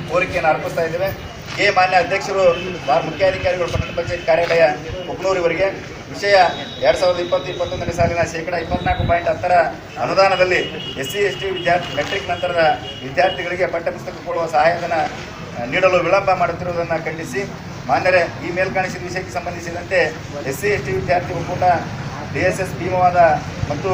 ಕೋರಿಕೆಯನ್ನು ಅರ್ಪಿಸ್ತಾ ಇದ್ದೇವೆ ಕೆ ಮಾನ್ಯ ಅಧ್ಯಕ್ಷರು ಭಾಳ ಮುಖ್ಯಾಧಿಕಾರಿಗಳು ಪಟ್ಟಣ ಪಂಚಾಯತ್ ಕಾರ್ಯಾಲಯ ಕುಕ್ನೂರಿವರೆಗೆ ವಿಷಯ ಎರಡು ಸಾವಿರದ ಇಪ್ಪತ್ತು ಇಪ್ಪತ್ತೊಂದನೇ ಸಾಲಿನ ಶೇಕಡ ಇಪ್ಪತ್ನಾಲ್ಕು ಪಾಯಿಂಟ್ ಹತ್ತರ ಅನುದಾನದಲ್ಲಿ ಎಸ್ ಸಿ ಎಸ್ ಟಿ ವಿದ್ಯಾರ್ಥಿ ಮೆಟ್ರಿಕ್ ನಂತರದ ವಿದ್ಯಾರ್ಥಿಗಳಿಗೆ ಪಠ್ಯಪುಸ್ತಕ ಕೊಡುವ ಸಹಾಯಧನ ಆ, ನೀಡಲು ವಿಳಂಬ ಮಾಡುತ್ತಿರುವುದನ್ನು ಖಂಡಿಸಿ ಮಾನ್ಯರೇ ಈ ಮೇಲ್ಕಾಣಿಸಿದ ವಿಷಯಕ್ಕೆ ಸಂಬಂಧಿಸಿದಂತೆ ಎಸ್ ಸಿ ಎಸ್ ಟಿ ವಿದ್ಯಾರ್ಥಿ ಒಕ್ಕೂಟ ಡಿ ಎಸ್ ಎಸ್ ಭೀಮವಾದ ಮತ್ತು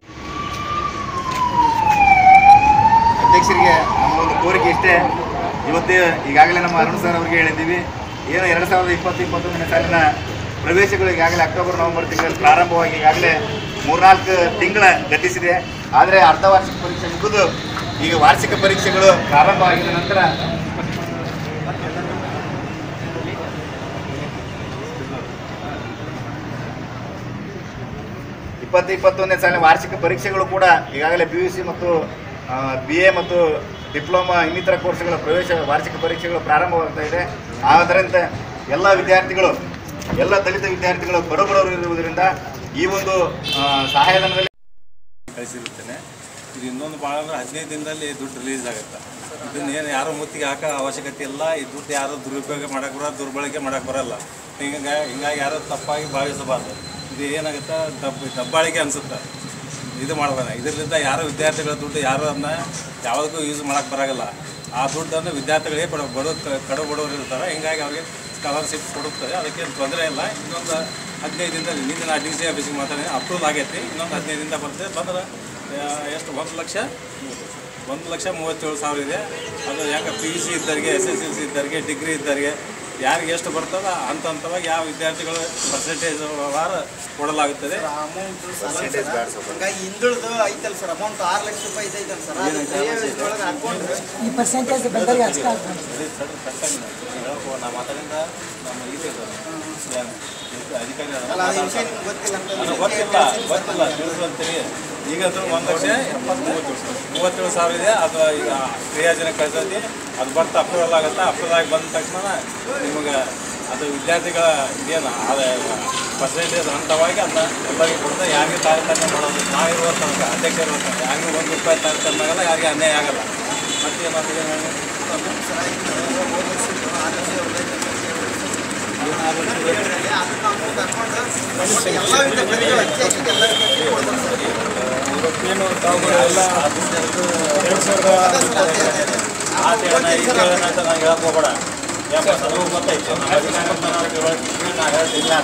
ಅಧ್ಯಕ್ಷರಿಗೆ ನಮ್ಮ ಒಂದು ಕೋರಿಕೆ ಇಷ್ಟೇ ಇವತ್ತು ಈಗಾಗಲೇ ನಮ್ಮ ಅರುಣ್ ಸರ್ ಅವರಿಗೆ ಹೇಳಿದ್ದೀವಿ ಏನು ಎರಡು ಸಾವಿರದ ಇಪ್ಪತ್ತು ಇಪ್ಪತ್ತೊಂದನೇ ಸಾಲಿನ ಪ್ರವೇಶಗಳು ಈಗಾಗಲೇ ಅಕ್ಟೋಬರ್ ನವೆಂಬರ್ ತಿಂಗಳಲ್ಲಿ ಪ್ರಾರಂಭವಾಗಿ ಈಗಾಗಲೇ ಮೂರ್ನಾಲ್ಕು ತಿಂಗಳ ಗತಿಸಿದೆ ಆದರೆ ಅರ್ಧ ವಾರ್ಷಿಕ ಪರೀಕ್ಷೆ ಮುಗಿದು ಈಗ ವಾರ್ಷಿಕ ಪರೀಕ್ಷೆಗಳು ಪ್ರಾರಂಭ ಆಗಿದ ನಂತರ ಇಪ್ಪತ್ತು ಇಪ್ಪತ್ತೊಂದನೇ ಸಾಲಿನ ವಾರ್ಷಿಕ ಪರೀಕ್ಷೆಗಳು ಕೂಡ ಈಗಾಗಲೇ ಪಿ ಯು ಸಿ ಮತ್ತು ಬಿ ಎ ಮತ್ತು ಡಿಪ್ಲೊಮಾ ಇನ್ನಿತರ ಕೋರ್ಸ್ಗಳ ಪ್ರವೇಶ ವಾರ್ಷಿಕ ಪರೀಕ್ಷೆಗಳು ಪ್ರಾರಂಭವಾಗ್ತಾ ಇದೆ ಆದ್ದರಿಂದ ಎಲ್ಲ ವಿದ್ಯಾರ್ಥಿಗಳು ಎಲ್ಲ ದಲಿತ ವಿದ್ಯಾರ್ಥಿಗಳು ಬಡಬಡವರು ಇರುವುದರಿಂದ ಈ ಒಂದು ಆ, ಸಹಾಯಧನದಲ್ಲಿ ಕಳಿಸಿರುತ್ತೇನೆ ಇದು ಇನ್ನೊಂದು ಭಾಳ ಅಂದ್ರೆ ಹದಿನೈದು ದಿನದಲ್ಲಿ ದುಡ್ಡು ರಿಲೀಸ್ ಆಗುತ್ತೆ ಇದನ್ನ ಏನು ಯಾರು ಮುತ್ತಿಗೆ ಹಾಕೋ ಅವಶ್ಯಕತೆ ಇಲ್ಲ ಈ ದುಡ್ಡು ಯಾರು ದುರುಪಯೋಗ ಮಾಡಕ್ಕೆ ಬರಲ್ಲ ದುರ್ಬಳಕೆ ಮಾಡಕ್ಕೆ ಬರಲ್ಲ ಹಿಂಗಾಗಿ ಹಿಂಗಾಗಿ ಯಾರು ತಪ್ಪಾಗಿ ಭಾವಿಸಬಾರ್ದು ಇದು ಏನಾಗುತ್ತೆ ದಬ್ಬ ದಬ್ಬಾಳಿಕೆ ಅನಿಸುತ್ತೆ ಇದು ಮಾಡಬೇಡ ಇದರಿಂದ ಯಾರು ವಿದ್ಯಾರ್ಥಿಗಳ ದುಡ್ಡು ಯಾರು ಅದನ್ನ ಯಾವುದಕ್ಕೂ ಯೂಸ್ ಮಾಡಕ್ಕೆ ಬರೋಲ್ಲ ಆ ದುಡ್ಡನ್ನು ವಿದ್ಯಾರ್ಥಿಗಳಿಗೆ ಕೊಡ ಬಡ ಕಡು ಬಡವರು ಇರ್ತಾರೆ ಹಿಂಗಾಗಿ ಅವ್ರಿಗೆ ಸ್ಕಾಲರ್ಶಿಪ್ ಕೊಡುತ್ತದೆ ಅದಕ್ಕೆ ತೊಂದರೆ ಇಲ್ಲ ಇನ್ನೊಂದು ಹದಿನೈದು ದಿನದಲ್ಲಿ ನಿನ್ನೆ ನಾ ಡಿ ಸಿ ಆಫೀಸಿಗೆ ಮಾತಾಡಿ ಅಪ್ರೂವಲ್ ಆಗೈತಿ ಇನ್ನೊಂದು ಹದಿನೈದು ದಿನದ ಬರ್ತದೆ ಬಂದ್ರೆ ಆ, ಎಷ್ಟು ಒಂದು ಲಕ್ಷ ಒಂದು ಲಕ್ಷ ಮೂವತ್ತೇಳು ಸಾವಿರ ಇದೆ ಅದು ಯಾಕೆ ಪಿ ಯು ಸಿ ಇದ್ದವರಿಗೆ ಎಸ್ ಎಸ್ ಎಲ್ ಸಿ ಇದ್ದವರಿಗೆ ಡಿಗ್ರಿ ಇದ್ದವರಿಗೆ ಯಾರಿಗೆ ಎಷ್ಟು ಬರ್ತದ ಹಂತ ಹಂತವಾಗಿ ಯಾವ ವಿದ್ಯಾರ್ಥಿಗಳು ಪರ್ಸೆಂಟೇಜ್ ವಾರ ಕೊಡಲಾಗುತ್ತದೆ ಅಮೌಂಟ್ ಹಂಗಾಗಿ ಹಿಂದುಳಿದು ಐತಲ್ಲ ಸರ್ ಅಮೌಂಟ್ ಆರು ಲಕ್ಷ ರೂಪಾಯಿ ಐತಲ್ಲ ಸರ್ ಅದು ಒಳಗೆ ಹಾಕೊಂಡ್ರೆ ಈ ಪರ್ಸೆಂಟೇಜ್ ಬಂದವರಿಗೆ ಅಷ್ಟೇ ಆಗ್ತದೆ ಅದೇ ಸರ್ ಕರೆಕ್ಟಾಗಿ ಹೇಳ್ಕೊ ನಾ ಮಾತಾಡಿದ ನಮ್ಮ ಇದು ಏನು, ಇದು ಅಧಿಕಾರಿ ಅಲ್ಲ ಅದು ವಿಷಯ ನಿಮ್ಗೆ ಗೊತ್ತಿಲ್ಲ ಅಂತ ನನಗೆ ಗೊತ್ತಿಲ್ಲ ಗೊತ್ತಿಲ್ಲ ತಿಳಿಸು ಅಂತೇಳಿ ಈಗ ಅದು ಒಂದು ಲಕ್ಷ ಎಪ್ಪತ್ತು ಮೂವತ್ತೇಳು ಸಾವಿರ ಇದೆ ಅದು ಈಗ ಕ್ರಿಯಾಜನ ಕಳ್ಸೈತಿ ಅದು ಬರ್ತಾ ಅಪ್ರೂವಲ್ ಆಗುತ್ತೆ ಅಪ್ರೂವಲ್ ಆಗಿ ಬಂದ ತಕ್ಷಣ ನಿಮಗೆ ಅದು ವಿದ್ಯಾರ್ಥಿಗಳ ಇದೇನು ಅದು ಪರ್ಸೆಂಟೇಜ್ ಹಂತವಾಗಿ ಅದನ್ನ ಎಲ್ಲರಿಗೂ ಕೊಡ್ತಾ ಯಾರಿಗೆ ತಾರತಮ್ಯ ಮಾಡೋದು ನಾವಿರುವ ತನಕ ಅಧ್ಯಕ್ಷ ಇರುವ ತನಕ ಯಾರಿಗೂ ಒಂದು ರೂಪಾಯಿ ತಾರತಮ್ಯ ಆಗಲ್ಲ ಯಾರಿಗೆ ಅನ್ಯಾಯ ಆಗಲ್ಲ ಮತ್ತೆ ಮತ್ತೆ ಏನು ಹೇಳಿ? ಸರ್ ಇದು ಹೋದ ವರ್ಷದ್ದು ಆರು ಲಕ್ಷ ಹದಿನೈದು ಲಕ್ಷ ಹೇಳಿದ್ರಲ್ಲಿ ಅದನ್ನ ಅಮೌಂಟ್ ಹಾಕೊಂಡು ಎಲ್ಲ ವಿದ್ಯಾರ್ಥಿಗಳು ಹೆಚ್ಚು ಹೆಚ್ಚಿಗೆ ಎಲ್ಲರಿಗೂ ಕೊಡ್ತಾರೆ ಸರ್ ಏನು ತಾವುಗಳು ಎಲ್ಲ ಎರಡು ಸಾವಿರದ ಆ ತಿಳನ ಈ ತಿಳನ ಅಂತ ನಾನು ಹೇಳಕ್ ಹೋಗ್ಬೇಡ ಯಾಕೆ ಸರ್ವ ಗೊತ್ತೈತೆ ನಾನು ಅದನ್ನ ನಾನು ತಿಳ್ಕೊಳ್ತೀನಿ, ನಾನು ಹೇಳ್ತಿಲ್ಲ.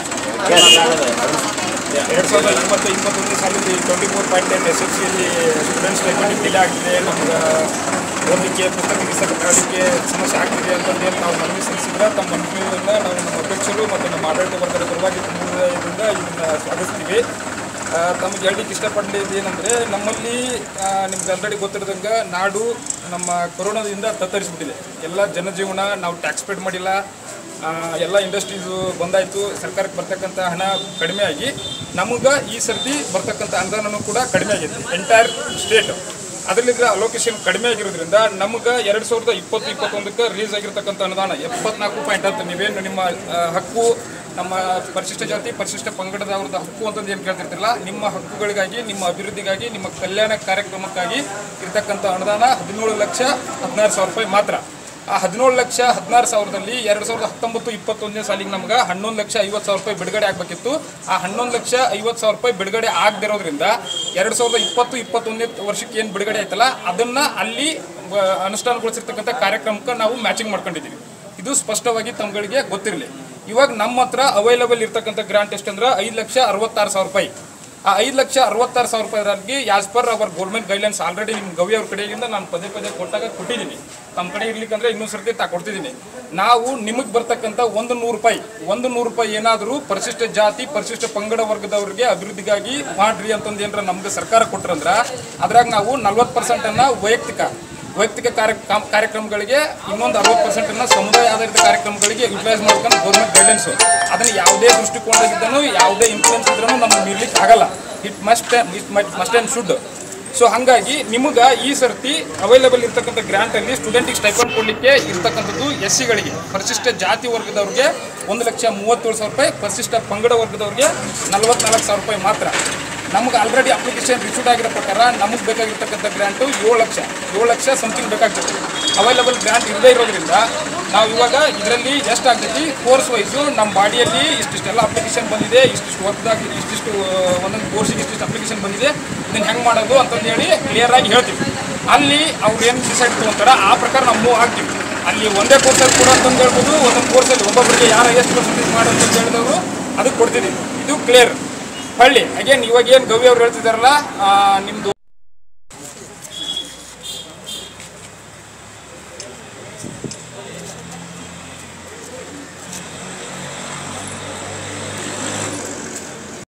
ಎರಡು ಸಾವಿರದ ಇಪ್ಪತ್ತು ಇಪ್ಪತ್ತೊಂದನೇ ಸಾಲದಲ್ಲಿ twenty four point eight S L ಸಿಯಲ್ಲಿ ಸ್ಟೂಡೆಂಟ್ಸ್ ಸ್ಟೈಪೆಂಡ್ ಡಿಲೇ ಆಗ್ತಿದೆ ನಮ್ಗೆ ಓದಲಿಕ್ಕೆ ಪುಸ್ತಕ ಗಿಸ್ತಕ ತಗೊಳ್ಳಿಕ್ಕೆ ಸಮಸ್ಯೆ ಆಗ್ತಿದೆ ಅಂತಂದೇನು ನಾವು ಮನವಿ ಸಲ್ಲಿಸಿದ್ರೆ ತಮ್ಮ ಮನವಿಯನ್ನು ನಾವು ನಮ್ಮ ಅಧ್ಯಕ್ಷರು ಮತ್ತು ನಮ್ಮ ಆಡಳಿತ ವರ್ಗದ ಪರವಾಗಿ ತುಂಬ ಇದರಿಂದ ಇದನ್ನು ಸ್ವಾಗತಿಸ್ತೀವಿ ಆ, ತಮಗೆ ಹೇಳಲಿಕ್ಕೆ ಇಷ್ಟಪಡಲಿದ್ದು ಏನಂದರೆ ನಮ್ಮಲ್ಲಿ ನಿಮ್ಗೆ ಆಲ್ರೆಡಿ ಗೊತ್ತಿರೋದಂಗೆ ನಾಡು ನಮ್ಮ ಕೊರೋನಾದಿಂದ ತತ್ತರಿಸ್ಬಿಟ್ಟಿದೆ ಎಲ್ಲ ಜನಜೀವನ ನಾವು ಟ್ಯಾಕ್ಸ್ ಪೇಡ್ ಮಾಡಿಲ್ಲ ಆ, ಎಲ್ಲ ಇಂಡಸ್ಟ್ರೀಸು ಬಂದಾಯಿತು ಸರ್ಕಾರಕ್ಕೆ ಬರ್ತಕ್ಕಂಥ ಹಣ ಕಡಿಮೆ ಆಗಿ ನಮಗೆ ಈ ಸರ್ತಿ ಬರ್ತಕ್ಕಂಥ ಅನುದಾನನೂ ಕೂಡ ಕಡಿಮೆ ಆಗೈತಿ ಎಂಟೈರ್ ಸ್ಟೇಟ್ ಅದರಲ್ಲಿದ್ರೆ ಅಲೋಕೇಶನ್ ಕಡಿಮೆ ಆಗಿರೋದ್ರಿಂದ ನಮ್ಗೆ ಎರಡು ಸಾವಿರದ ಇಪ್ಪತ್ತು ಇಪ್ಪತ್ತೊಂದಕ್ಕೆ ರಿಲೀಸ್ ಆಗಿರ್ತಕ್ಕಂಥ ಅನುದಾನ ಎಪ್ಪತ್ನಾಲ್ಕು ಪಾಯಿಂಟ್ ಹತ್ತು ನೀವೇನು ನಿಮ್ಮ ಆ, ಹಕ್ಕು ನಮ್ಮ ಪರಿಶಿಷ್ಟ ಜಾತಿ ಪರಿಶಿಷ್ಟ ಪಂಗಡದವ್ರದ್ದು ಹಕ್ಕು ಅಂತಂದು ಏನು ಕೇಳ್ತಿರ್ತಿರಲ್ಲ ನಿಮ್ಮ ಹಕ್ಕುಗಳಿಗಾಗಿ ನಿಮ್ಮ ಅಭಿವೃದ್ಧಿಗಾಗಿ ನಿಮ್ಮ ಕಲ್ಯಾಣ ಕಾರ್ಯಕ್ರಮಕ್ಕಾಗಿ ಇರ್ತಕ್ಕಂಥ ಅನುದಾನ ಹದಿನೇಳು ಲಕ್ಷ ಹದಿನಾರು ಸಾವಿರ ರೂಪಾಯಿ ಮಾತ್ರ ಆ ಹದಿನೇಳು ಲಕ್ಷ ಹದಿನಾರು ಸಾವಿರದಲ್ಲಿ ಎರಡು ಸಾವಿರದ ಹತ್ತೊಂಬತ್ತು ಇಪ್ಪತ್ತೊಂದನೇ ಸಾಲಿಗೆ ನಮ್ಗೆ ಹನ್ನೊಂದು ಲಕ್ಷ ಐವತ್ತು ಸಾವಿರ ರೂಪಾಯಿ ಬಿಡುಗಡೆ ಆಗಬೇಕಿತ್ತು ಆ ಹನ್ನೊಂದು ಲಕ್ಷ ಐವತ್ತು ಸಾವಿರ ರೂಪಾಯಿ ಬಿಡುಗಡೆ ಆಗದಿರೋದ್ರಿಂದ ಎರಡು ಸಾವಿರದ ಇಪ್ಪತ್ತು ಇಪ್ಪತ್ತೊಂದನೇ ವರ್ಷಕ್ಕೆ ಏನು ಬಿಡುಗಡೆ ಆಯ್ತಲ್ಲ ಅದನ್ನು ಅಲ್ಲಿ ಆ, ಅನುಷ್ಠಾನಗೊಳಿಸಿರ್ತಕ್ಕಂಥ ಕಾರ್ಯಕ್ರಮಕ್ಕೆ ನಾವು ಮ್ಯಾಚಿಂಗ್ ಮಾಡ್ಕೊಂಡಿದ್ದೀವಿ ಇದು ಸ್ಪಷ್ಟವಾಗಿ ತಮ್ಗಳಿಗೆ ಗೊತ್ತಿರಲಿ ಇವಾಗ ನಮ್ಮ ಹತ್ರ ಅವೈಲಬಲ್ ಇರ್ತಕ್ಕಂಥ ಗ್ರಾಂಟ್ ಎಷ್ಟಂದ್ರೆ ಐದು ಲಕ್ಷ ಅರವತ್ತಾರು ಸಾವಿರ ರೂಪಾಯಿ ಆ ಐದು ಲಕ್ಷ ಅರವತ್ತಾರು ಸಾವಿರ ರೂಪಾಯಿಗೆ as per our government guidelines already ನಿಮ್ಮ ಗವಿ ಅವ್ರ ಕಡೆಯಿಂದ ನಾನು ಪದೇ ಪದೇ ಕೊಟ್ಟಾಗ ಕೊಟ್ಟಿದ್ದೀನಿ ತಮ್ಮ ಕಡೆ ಇರ್ಲಿಕ್ಕಂದ್ರೆ ಇನ್ನೊಂದು ಸರ್ತಿ ತಾ ಕೊಡ್ತಿದ್ದೀನಿ ನಾವು ನಿಮಗೆ ಬರ್ತಕ್ಕಂಥ ಒಂದು ನೂರು ರೂಪಾಯಿ ಒಂದು ನೂರು ರೂಪಾಯಿ ಏನಾದರೂ ಪರಿಶಿಷ್ಟ ಜಾತಿ ಪರಿಶಿಷ್ಟ ಪಂಗಡ ವರ್ಗದವ್ರಿಗೆ ಅಭಿವೃದ್ಧಿಗಾಗಿ ಮಾಡ್ರಿ ಅಂತಂದು ಏನಾರ ನಮ್ಗೆ ಸರ್ಕಾರ ಕೊಟ್ರಂದ್ರೆ ಅದ್ರಾಗ ನಾವು ನಲ್ವತ್ತು ಪರ್ಸೆಂಟನ್ನು ವೈಯಕ್ತಿಕ ವೈಯಕ್ತಿಕ ಕಾರ್ಯ ಕಾಮ್- ಕಾರ್ಯಕ್ರಮಗಳಿಗೆ ಇನ್ನೊಂದು ಅರವತ್ತು ಪರ್ಸೆಂಟನ್ನು ಸಮುದಾಯ ಆಧಾರಿತ ಕಾರ್ಯಕ್ರಮಗಳಿಗೆ ಯುಟಿಲೈಸ್ ಮಾಡ್ಕೊಂಡು ಗೌರ್ಮೆಂಟ್ ಗೈಡ್ಲೈನ್ಸು ಅದನ್ನು ಯಾವುದೇ ದೃಷ್ಟಿಕೋನದಾಗಿದ್ದನು ಯಾವುದೇ ಇನ್ಫ್ಲುಯೆನ್ಸ್ ಇದ್ರೂ ನಮ್ಗೆ ಮೀರ್ಲಿಕ್ಕೆ ಆಗಲ್ಲ it must it must and should so ಹಾಗಾಗಿ ನಿಮಗೆ ಈ ಸರ್ತಿ ಅವೈಲೇಬಲ್ ಇರ್ತಕ್ಕಂಥ ಗ್ರಾಂಟಲ್ಲಿ ಸ್ಟೂಡೆಂಟಿಗೆ ಸ್ಟೈಪಂಡ್ ಕೊಡಲಿಕ್ಕೆ ಇರ್ತಕ್ಕಂಥದ್ದು ಎಸ್ ಸಿಗಳಿಗೆ ಪರಿಶಿಷ್ಟ ಜಾತಿ ವರ್ಗದವ್ರಿಗೆ ಒಂದು ಲಕ್ಷ ಮೂವತ್ತೇಳು ಸಾವಿರ ರೂಪಾಯಿ ಪರಿಶಿಷ್ಟ ಪಂಗಡ ವರ್ಗದವ್ರಿಗೆ ನಲವತ್ನಾಲ್ಕು ಸಾವಿರ ರೂಪಾಯಿ ಮಾತ್ರ ನಮ್ಗೆ ಆಲ್ರೆಡಿ ಅಪ್ಲಿಕೇಶನ್ ರಿಸೀವ್ ಆಗಿರೋ ಪ್ರಕಾರ ನಮಗೆ ಬೇಕಾಗಿರ್ತಕ್ಕಂಥ ಗ್ರ್ಯಾಂಟು ಏಳು ಲಕ್ಷ ಏಳು ಲಕ್ಷ ಸಮಥಿಂಗ್ ಬೇಕಾಗ್ತದೆ ಅವೈಲಬಲ್ ಗ್ರ್ಯಾಂಟ್ ಇಲ್ಲದೇ ಇರೋದ್ರಿಂದ ನಾವು ಇವಾಗ ಇದರಲ್ಲಿ ಎಷ್ಟಾಗ್ತೈತಿ ಕೋರ್ಸ್ ವೈಸು ನಮ್ಮ ಬಾಡಿಯಲ್ಲಿ ಇಷ್ಟಿಷ್ಟೆಲ್ಲ ಅಪ್ಲಿಕೇಶನ್ ಬಂದಿದೆ ಇಷ್ಟಿಷ್ಟು ವರ್ಕ್ದಾಗಿ ಇಷ್ಟಿಷ್ಟು ಒಂದೊಂದು ಕೋರ್ಸಿಗೆ ಇಷ್ಟಿಷ್ಟು ಅಪ್ಲಿಕೇಶನ್ ಬಂದಿದೆ ಇದನ್ನು ಹೆಂಗೆ ಮಾಡೋದು ಅಂತಂದು ಹೇಳಿ ಕ್ಲಿಯರ್ ಆಗಿ ಹೇಳ್ತೀವಿ ಅಲ್ಲಿ ಅವ್ರು ಏನು ಡಿಸೈಡ್ ತೊಗೊಂತಾರ ಆ ಪ್ರಕಾರ ನಾವು ಮೂವ್ ಆಗ್ತೀವಿ ಅಲ್ಲಿ ಒಂದೇ ಕೋರ್ಸಲ್ಲಿ ಕೂಡ ಅಂತಂದು ಹೇಳ್ಬೋದು ಒಂದೊಂದು ಕೋರ್ಸಲ್ಲಿ ಒಬ್ಬೊಬ್ಬರಿಗೆ ಯಾರು ಎಷ್ಟು ಪರ್ಸೆಂಟೇಜ್ ಮಾಡು ಅಂತ ಹೇಳಿದವರು ಅದಕ್ಕೆ ಕೊಡ್ತಿದ್ದೀವಿ ಇದು ಕ್ಲಿಯರ್ ಹಳ್ಳಿ ಅಗೇನ್ ಇವಾಗ ಏನು ಗವಿ ಅವ್ರು ಹೇಳ್ತಿದಾರಲ್ಲ ಆ, ನಿಮ್ದು